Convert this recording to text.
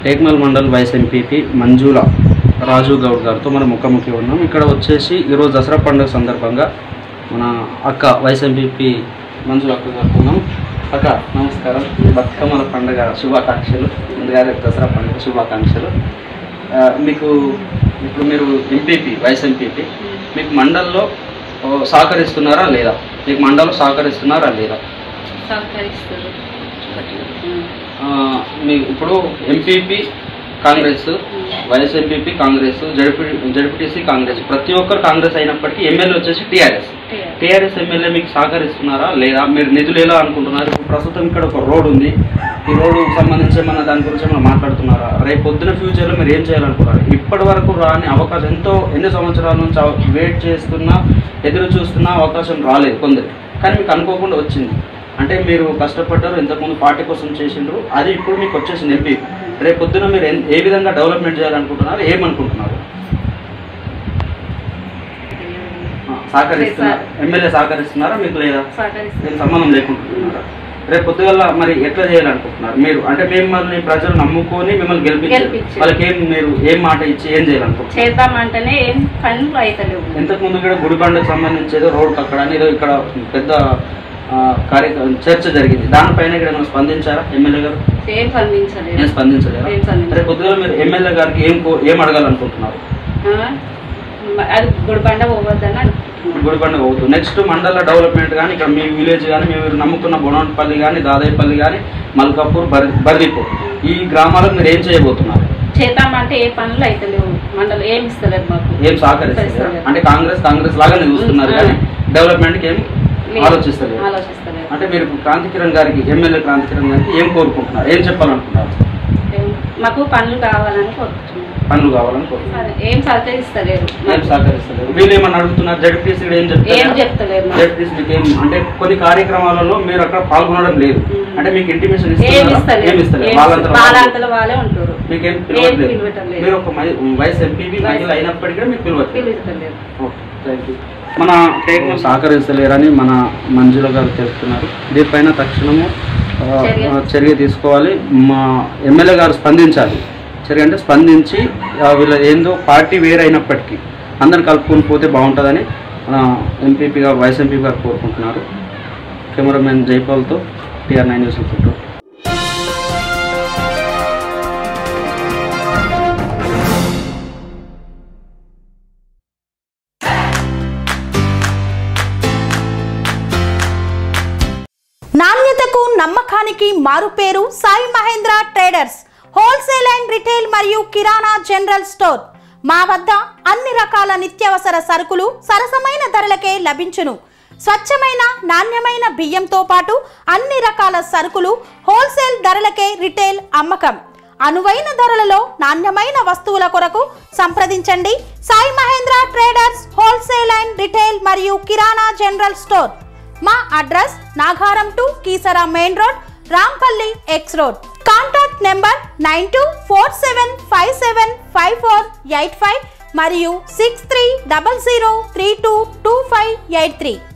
Tekmal mandal vice MPP Manjula Raju Goud గారితో మనం ముఖాముఖి ఉన్నాం ఇక్కడ వచ్చేసి ఈరోజు దసరా పండుగ సందర్భంగా మన అక్క వైస్ ఎంపీపీ మంజుల అక్క గారితో ఉన్నాం అక్క నమస్కారం బతుకమ్మల పండుగ శుభాకాంక్షలు ముందుగా రేపు దసరా పండుగ శుభాకాంక్షలు ఆ, మీకు ఇప్పుడు మీరు ఎంపీపీ వైస్ ఎంపీపీ మీకు మండల్లో ఓ, సహకరిస్తున్నారా లేదా మీకు మండలం సహకరిస్తున్నారా లేదా సహకరిస్తారు ఆ, మీ ఇప్పుడు MPP Congress vice MPP Congress ZP ZPTC Congress ప్రతి ఒక్కరు కాంగ్రెస్ అయినప్పటికీ ఎమ్మెల్యే వచ్చేసి టీఆర్ఎస్ టీఆర్ఎస్ ఎమ్మెల్యే మీకు సహకరిస్తున్నారా లేదా మీరు నిధులు ఎలా అనుకుంటున్నారు ఇప్పుడు ప్రస్తుతం ఇక్కడ ఒక రోడ్ ఉంది ఈ రోడ్డు సంబంధించి ఏమన్నా దాని గురించి ఏమన్నా మాట్లాడుతున్నారా రేపు పొద్దున ఫ్యూచర్లో మీరు ఏం చేయాలనుకున్నారు ఇప్పటి వరకు రాని అవకాశం ఎంతో ఎన్ని సంవత్సరాల నుంచి అవ- వెయిట్ చేస్తున్నా ఎదురు చూస్తున్నా అవకాశం రాలేదు కొందరు కానీ మీకు అనుకోకుండా వచ్చింది అంటే మీరు కష్టపడ్డారు ఇంతకుముందు పార్టీ కోసం చేసిండ్రు అది ఇప్పుడు మీకు వచ్చేసింది ఎంపీ రేపు పొద్దున మీరు ఎన్- ఏ విధంగా డెవలప్మెంట్ చేయాలనుకుంటున్నారు ఏమనుకుంటున్నారు ఆ, సహకరిస్తున్నారు ఎమ్మెల్యే సహకరిస్తున్నారా మీకు లేదా సహకరిస్తారు దీనికి సంబంధం లేకుంటున్నారా రేపు పొద్దుగల మరి ఎట్లా చేయాలనుకుంటున్నారు మీరు అంటే మిమ్మల్ని ప్రజలు నమ్ముకొని మిమ్మల్ని గెలిపించారు గెలిపించారు. వాళ్ళకి ఏం మీరు ఏం మాట ఇచ్చి ఏం చేయాలనుకుంటున్నారు చేద్దామంటేనే ఏం పనులు అవుతలేవు ఇంతకు ముందు కూడా గుడిబండకు సంబంధించి ఏదో రోడ్ అక్కడ ఏదో ఇక్కడ పెద్ద ఆ, కార్యక్రమం చర్చ జరిగింది దానిపైన ఇక్కడ ఏమైనా స్పందించారా ఎమ్మెల్యే గారు ఏం స్పందించలేదు ఏం స్పందించలేరా ఏం స్పందించలేదు. రేపు పొద్దుగల మీరు ఎమ్మెల్యే గారికి ఏం కో- ఏం అడగాలనుకుంటున్నారు ఆ? అది గుడిబండ పోవద్దని అనుకుంటున్నాను గుడిబండ పోతుంది నెక్స్ట్ మండల డెవలప్మెంట్ కానీ ఇక్కడ మీ విలేజ్ కానీ మీరు నమ్ముకున్న బొనపల్లి కానీ దాదాయపల్లి కానీ మల్కాపూర్ బర్ బర్దీపూర్ ఈ గ్రామాలకు మీరు ఏం చేయబోతున్నారు చేద్దామంటే ఏ పనులు అవుతలేవు మండలం ఏం ఇస్తలేదు మాకు ఏం సహకరిస్తారు సహకరిస్తలేదు. అంటే కాంగ్రెస్ కాంగ్రెస్ లాగానే చూస్తున్నారు ఆ. కానీ డెవలప్మెంట్కి ఏం లేదు. ఆలోచిస్తలేదు ఆలోచిస్తలేదు అంటే మీరు క్రాంతి కిరణ్ గారికి ఎమ్మెల్యే క్రాంతి కిరణ్ గారికి ఏం కోరుకుంటున్నారు ఏం చెప్పాలనుకుంటున్నారు ఏం- మాకు పనులు కావాలని కోరుకుంటున్నాను పనులు కావాలని కోరుకుంటున్నారు ఏం సహకరిస్తలేరు ఏం సహకరిస్తలేదు వీళ్ళు ఏమన్నా అడుగుతున్నారు జడ్పీసీ ఏం ఏం చెప్తారు చెప్తలేరు మాకు. జడ్పీసీ మీకు ఏం అంటే కొన్ని కార్యక్రమాలలో మీరు అక్కడ పాల్గొనడం లేదు మ్మ్. అంటే మీకు ఇంటిమేషన్ ఏం ఇస్తున్నారా ఇస్తలేరు ఏం ఇస్తలేదు ఏం వాళ్ళంతా వాళ్ళే. వాళ్ళంతలో వాళ్ళే ఉంటారు మీకేం ఏం పిలవట్లేదు పిలవటం లేదు. మీరు ఒక మై- వైస్ ఎంపీపీ మహిళ అయినప్పటికీ కూడా మీకు పిలవట్లేదు పిలుస్తలేరు ఓకే థ్యాంక్ యూ మన టేక్ సహకరిస్తలేరని మన మంజుల గారు చెప్తున్నారు దీనిపైన తక్షణము ఆ, చర్య. ఆ, చర్య తీసుకోవాలి మా ఎమ్మెల్యే గారు స్పందించాలి చర్య అంటే స్పందించి ఆ, వీళ్ళ ఏందో పార్టీ వేరైనప్పటికీ అందరిని కలుపుకొని పోతే బాగుంటుందని మన ఎంపీపీ గారు వైస్ ఎంపీ గారు కోరుకుంటున్నారు కెమెరామెన్ జైపాల్తో టీఆర్ నైన్ న్యూస్ రిపోర్టర్ నాణ్యతకు నమ్మకానికి మారుపేరు Sai Mahendra traders wholesale and retail మరియు కిరాణా జనరల్ స్టోర్ మా వద్ద అన్ని రకాల నిత్యావసర సరుకులు సరసమైన ధరలకే లభించును స్వచ్ఛమైన నాణ్యమైన బియ్యంతో పాటు అన్ని రకాల సరుకులు హోల్సేల్ ధరలకే రిటైల్ అమ్మకం అనువైన ధరలలో నాణ్యమైన వస్తువుల కొరకు సంప్రదించండి Sai Mahendra traders wholesale and retail మరియు కిరాణా జనరల్ స్టోర్ మా address Nagaram to Keesara main road Rampally X road contact number nine two four seven five seven five four eight five మరియు six three double zero three two two five eight three